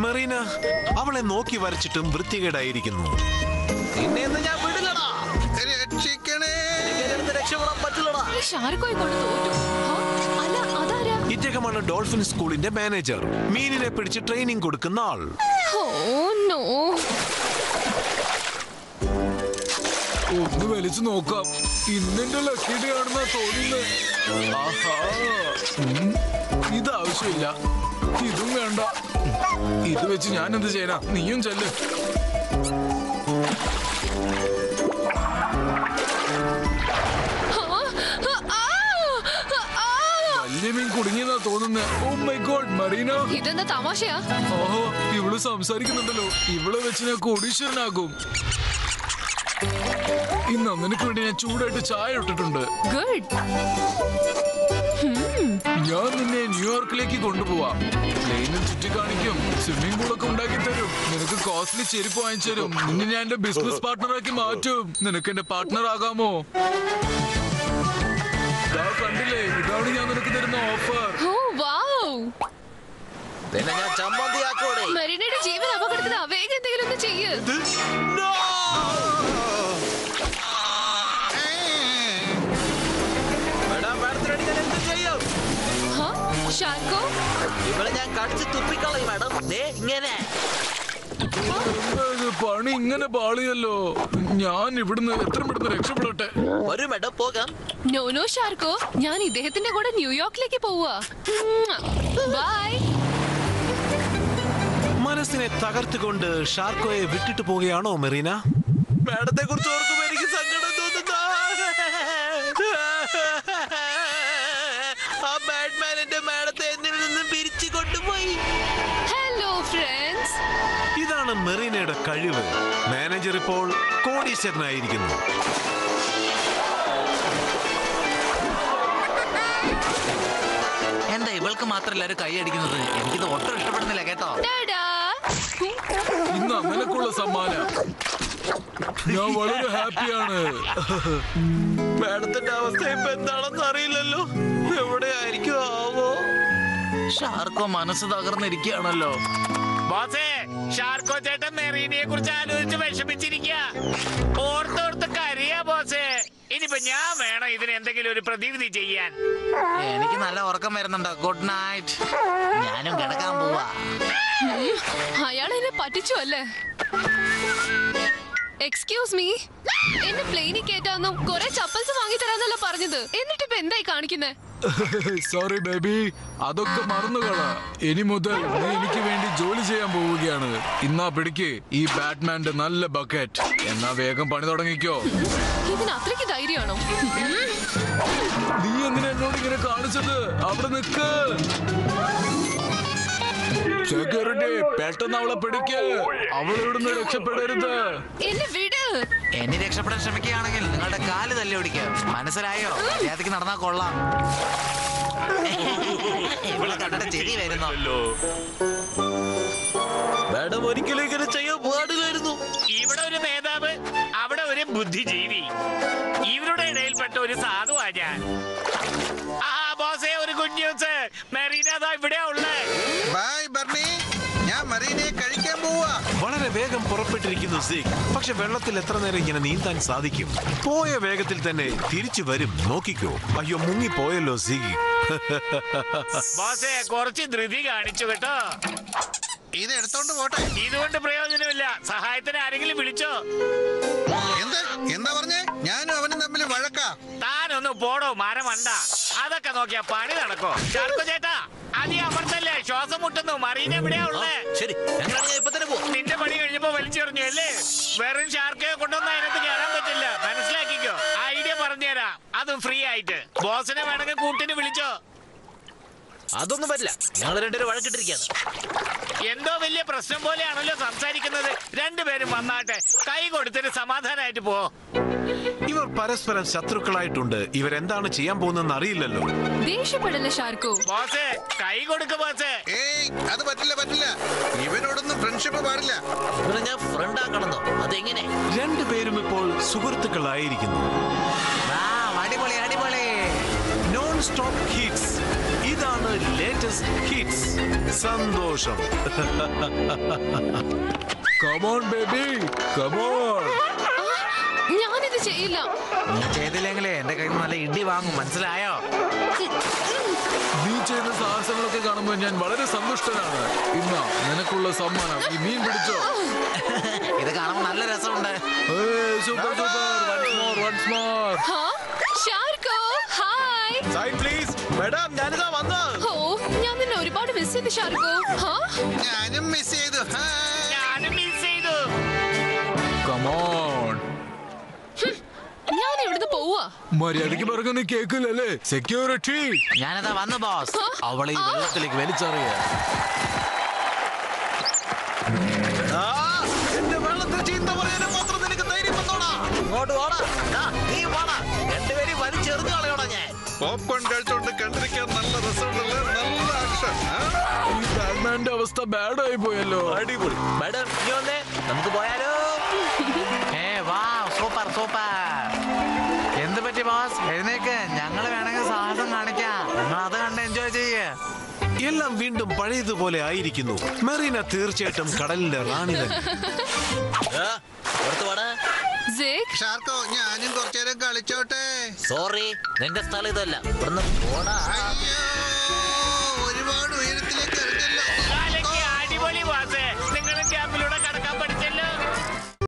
മെറീന അവളെ നോക്കി വരച്ചിട്ടും വൃത്തികേടായിരിക്കുന്നു നിന്നെ ഇന്ന് ഞാൻ വിടില്ലടാ രക്ഷിക്കണേ എനിക്കെടുത്ത് രക്ഷപ്പെടാൻ പറ്റില്ലടാ ഈ ഷാർക്കോയെ കൊണ്ട് തോറ്റു ഹാ? അല്ല അതാരാ ഇദ്ദേഹമാണ് ഡോൾഫിൻ സ്കൂളിന്റെ മാനേജർ മീനിനെ പിടിച്ച് ട്രെയിനിങ് കൊടുക്കുന്ന ആൾ ഓ നോ ഒന്ന് വലിച്ചു നോക്കാം ഇന്നെന്റെ ലക്കി ഡേ ആണെന്നാ തോന്നുന്നത് ആഹാ ഉം. ഇത് ആവശ്യമില്ല ഇതും വേണ്ട ഇത് വെച്ച് ഞാൻ എന്ത് ചെയ്യാനാ നീയും ചെല്ല് ആ, ആ, ആ, ആ. വലിയ മീൻ കുടുങ്ങിയെന്നാ തോന്നുന്നത് ഓ മൈ ഗോഡ് മറീന ഇതെന്താ തമാശയാ ഓഹോ ഇവള് സംസാരിക്കുന്നുണ്ടല്ലോ ഇവളെ വെച്ച് ഞാൻ കോടീശ്വരനാകും ഇന്ന് നിനക്ക് വേണ്ടി ഞാൻ ചൂടായിട്ട് ചായ ഇട്ടിട്ടുണ്ട് ഗുഡ് ഞാൻ നിന്നെ ന്യൂയോർക്കിലേക്ക് കൊണ്ടുപോവാം പ്ലെയിനിൽ ചുറ്റി കാണിക്കും സ്വിമ്മിംഗ് പൂളൊക്കെ ഉണ്ടാക്കി തരും നിനക്ക് കോസ്റ്റ്ലി ചെരുപ്പ് വാങ്ങിച്ചു തരും നിന്നെ ഞാൻ എന്റെ ബിസിനസ് പാർട്ട്ണറാക്കി മാറ്റും നിനക്ക് എന്റെ പാർട്ട്ണർ ആകാമോ ദാ കണ്ടില്ലേ ഇതാണ് ഞാൻ നിനക്ക് തരുന്ന ഓഫർ ഓ വൗ നിന്നെ ഞാൻ ചമ്മന്തിയാക്കോടെ മരീനയുടെ ജീവൻ അപകടത്തിലാ വേഗം എന്തെങ്കിലും ഒന്ന് ചെയ്യ് മേഡം മേഡത്തിനടി ഞാൻ എന്ത് ചെയ്യും ഹാ? ഷാർക്കോ ഇവിടെ ഞാൻ കടിച്ച് തുപ്പിക്കളയും മേഡം ദേ ഇങ്ങനെ എന്താ ഇത് പണി ഇങ്ങനെ പാളിയല്ലോ ഞാൻ ഇവിടുന്ന് എത്ര പെട്ടെന്ന് രക്ഷപ്പെടട്ടെ ഒരു മേഡം പോകാം നോ നോ ഷാർക്കോ ഞാൻ ഇദ്ദേഹത്തിന്റെ കൂടെ ന്യൂയോർക്കിലേക്ക് പോവാ ബൈ മനസ്സിനെ തകർത്തുകൊണ്ട് ഷാർക്കോയെ വിട്ടിട്ട് പോവുകയാണോ മെറീന മേഡത്തെ കുറിച്ച് ഓർക്കുമ്പോ എനിക്ക് സങ്കടം തോന്നുന്നു ആ ബാറ്റ്മാൻ എന്റെ മേഡത്തെ എന്നിൽ നിന്നും പിരിച്ചു കൊണ്ടുപോയി ഹലോ ഫ്രണ്ട്സ് ഇതാണ് മെറീനയുടെ കഴിവ് മാനേജർ ഇപ്പോൾ കോടീശ്വരനായിരിക്കുന്നു എന്താ ഇവൾക്ക് മാത്രല്ല ഒരു കൈ അടിക്കുന്നത് എനിക്കിത് ഒട്ടും ഇഷ്ടപ്പെടുന്നില്ല കേട്ടോ ടാടാ ഇന്ന് നിനക്കുള്ള സമ്മാനം ഞാൻ വളരെ ഹാപ്പിയാണ് മേഡത്തിന്റെ അവസ്ഥ ഇപ്പൊ എന്താണെന്ന് അറിയില്ലല്ലോ എവിടെ ആയിരിക്കും ആവോ ഷാർക്കോ മനസ്സ് തകർന്നിരിക്കുകയാണല്ലോ ബോസേ ഷാർക്കോ ചേട്ടൻ മെറീനയെ കുറിച്ച് ആലോചിച്ച് വിഷമിച്ചിരിക്ക ഓർത്തോർത്ത് കരയാ ബോസേ ഇനിയിപ്പോ ഞാൻ വേണം ഇതിന് എന്തെങ്കിലും ഒരു പ്രതിവിധി ചെയ്യാൻ എനിക്ക് നല്ല ഉറക്കം വരുന്നുണ്ട് ഗുഡ് നൈറ്റ് ഞാനും കിടക്കാൻ പോവാ അയാൾ എന്നെ പറ്റിച്ചു അല്ലേ എക്സ്ക്യൂസ് മീ എന്നെ പ്ലെയിനിൽ കേറ്റാന്നും കുറെ ചപ്പൽസ് വാങ്ങി തരാന്നല്ല പറഞ്ഞത് എന്നിട്ട് ഇപ്പൊ എന്തായി കാണിക്കുന്നേ സോറി ബേബി അതൊക്കെ മറന്നുകള ഇനി മുതൽ നീ എനിക്ക് വേണ്ടി ജോലി ചെയ്യാൻ പോവുകയാണ് ഇന്നാ പിടിക്ക് ഈ ബാറ്റ്മാന്റെ നല്ല ബക്കറ്റ് എന്നാ വേഗം പണി തുടങ്ങിക്കോ ഇതിന് അത്രയ്ക്ക് ധൈര്യമാണോ നീ എന്തിനാ എന്നോട് ഇങ്ങനെ കാണിച്ചത് അവിടെ നിക്ക് സെക്യൂരിറ്റി പെട്ടെന്ന് അവളെ പിടിക്ക് അവൾ ഇവിടുന്ന് രക്ഷപ്പെടരുത് എന്നെ വിട് എന്നെ രക്ഷപ്പെടാൻ ശ്രമിക്കുകയാണെങ്കിൽ നിങ്ങളുടെ കാല് തല്ലി ഓടിക്കാം മനസ്സിലായോ മര്യാദക്ക് നടന്നാ കൊള്ളാം ഇവിടെ കണ്ടിട്ട് ചെരി വരുന്നു മാഡം ഒരിക്കലും ഇങ്ങനെ ചെയ്യാൻ പാടില്ലായിരുന്നു ഇവിടെ ഒരു നേതാവ് അവിടെ ഒരു ബുദ്ധിജീവി ഇവരുടെ ഇടയിൽപ്പെട്ട ഒരു സാധുവാ ഞാൻ ആ ബോസേ ഒരു ഗുഡ് ന്യൂസ് മെറീന അതാ ഇവിടെയാ ഉള്ളേ ബൈ ബർണി ഞാൻ മറീനയെ കഴിക്കാൻ പോവാ വളരെ വേഗം പുറപ്പെട്ടിരിക്കുന്നു സിഗ് പക്ഷെ വെള്ളത്തിൽ എത്ര നേരം ഇങ്ങനെ നീന്താൻ സാധിക്കും പോയ വേഗത്തിൽ തന്നെ തിരിച്ചു വരും നോക്കിക്കോ അയ്യോ മുങ്ങിപ്പോയല്ലോ സിഗ് ബോസേ കുറച്ച് ധൃതി കാണിച്ചു കേട്ടോ ഇത് എടുത്തോണ്ട് പോട്ടെ ഇതുകൊണ്ട് പ്രയോജനമില്ല സഹായത്തിന് ആരെങ്കിലും വിളിച്ചോ എന്ത് എന്താ പറഞ്ഞേ ഞാനും അവനും തമ്മിൽ വഴക്കാ താനൊന്ന് പോടോ മരമണ്ട അതൊക്കെ നോക്കിയാ പണി നടക്കോ ചാർക്കോ ചേട്ടാ അതി അമർത്തല്ലേ ശ്വാസം മുട്ടുന്നു മറീന എവിടെയാ ഉള്ളേ ശരി ഞങ്ങളാണ് ഞാൻ ഇപ്പൊ തന്നെ പോകും നിന്റെ പണി കഴിഞ്ഞപ്പോ വലിച്ചെറിഞ്ഞു അല്ലേ വെറും ഷാർക്കയെ കൊണ്ടൊന്നും അതിനകത്ത് കയറാൻ പറ്റില്ല മനസ്സിലാക്കിക്കോ ഐഡിയ പറഞ്ഞുതരാം അതും ഫ്രീ ആയിട്ട് ബോസിനെ വേണമെങ്കിൽ കൂട്ടിന് വിളിച്ചോ അതൊന്നും പറ്റില്ല ഞങ്ങൾ രണ്ടുപേരും വഴക്കിട്ടിരിക്കുകയാണ് എന്തോ വലിയ പ്രശ്നം പോലെയാണല്ലോ സംസാരിക്കുന്നത് രണ്ടുപേരും വന്നാട്ടെ കൈ കൊടുത്തിട്ട് സമാധാനമായിട്ട് പോ ഇവർ പരസ്പരം ശത്രുക്കളായിട്ടുണ്ട് ഇവരെന്താണ് ചെയ്യാൻ പോകുന്നതെന്ന് അറിയില്ലല്ലോ ദേഷ്യപ്പെടല്ലേ ഷാർക്കോ ബോസേ കൈ കൊടുക്ക് ബോസേ ഏയ് അത് പറ്റില്ല പറ്റില്ല ഇവനോടൊന്നും ഫ്രണ്ട്ഷിപ്പ് പാടില്ല ഇവനെ ഞാൻ ഫ്രണ്ട് ആക്കണമെന്നോ അതെങ്ങനെ രണ്ടുപേരും ഇപ്പോൾ സുഹൃത്തുക്കളായിരിക്കുന്നു ആ, അടിപൊളി അടിപൊളി നോൺ സ്റ്റോപ്പ് ഹിറ്റ്സ് ഇതാണ് ലേറ്റസ്റ്റ് ലേറ്റസ്റ്റ് ഹിറ്റ്സ് സന്തോഷം കമോൺ ബേബി കമോൺ ഞാനിത് ചെയ്യില്ല നീ ചെയ്തില്ലെങ്കിലേ എന്റെ കയ്യിൽ നിന്ന് നല്ല ഇടി വാങ്ങും മനസ്സിലായോ നീ ചെയ്യുന്ന സാഹസങ്ങളൊക്കെ കാണുമ്പോൾ ഞാൻ വളരെ സന്തുഷ്ടനാണ് ഇന്ന നിനക്കുള്ള സമ്മാനം ഈ മീൻ പിടിച്ചോ ഇത് കാണുമ്പോൾ നല്ല രസമുണ്ട് super super once more once more ഹാ ഷാർക്കോ ഹായ് സൈഡ് പ്ലീസ് മാഡം ഞാനിതാ വന്നു ഓ ഞാൻ നിന്നെ ഒരുപാട് മിസ് ചെയ്തു ഷാർക്കോ ഹാ ഞാനും മിസ് ചെയ്തു ഹായ്. ഞാനും മിസ് ചെയ്തു കമോൺ ഞാൻ ഇവിടുന്ന് പോവാ മര്യാദക്ക് പറഞ്ഞ നീ കേക്കില്ലല്ലേ സെക്യൂരിറ്റി ഞാനിതാ വന്നു ബോസ് അവളെ ഈ വെള്ളത്തിലേക്ക് വലിച്ചെറിയ ആ, എന്റെ വെള്ളത്തിൽ ചീത്ത പറയാനും മാത്രം നിനക്ക് ധൈര്യം വന്നോടാ ഇങ്ങോട്ട് വാടാ ദാ, നീ വാടാ രണ്ടുപേരും വലിച്ചെറിഞ്ഞു കളയോടാ ഞാൻ പോപ്കോൺ കഴിച്ചോണ്ട് കണ്ടിരിക്കാൻ നല്ല രസമുണ്ടല്ലേ നല്ല ആക്ഷൻ ഈ ബാറ്റ്മാന്റെ അവസ്ഥ ബാഡ് ആയി പോയല്ലോ അടിപൊളി മാഡം നീ വന്നേ നമുക്ക് പോയാലോ ഏ വാ സൂപ്പർ സൂപ്പർ എന്ത് പറ്റി ബോസ് എഴുന്നേക്ക് ഞങ്ങൾ വേണമെങ്കിൽ സാഹസം കാണിക്കാം നിങ്ങൾ അത് കണ്ട് എൻജോയ് ചെയ്യേ എല്ലാം വീണ്ടും പഴയതുപോലെ ആയിരിക്കുന്നു മെറീന തീർച്ചയായിട്ടും കടലിന്റെ റാണി തന്നെ ആ, പുറത്ത് വാടാ സിക് ഷാർക്കോ ഞാനും കുറച്ചേരം കളിച്ചോട്ടെ സോറി നിന്റെ സ്ഥലം ഇതല്ല ഇവിടുന്ന് പോടാ അയ്യോ ഒരുപാട് ഉയരത്തിലേക്ക് ഇറങ്ങല്ലോ കാലയ്ക്ക് അടിപൊളി ബോസ് നിങ്ങളും ക്യാമ്പിലൂടെ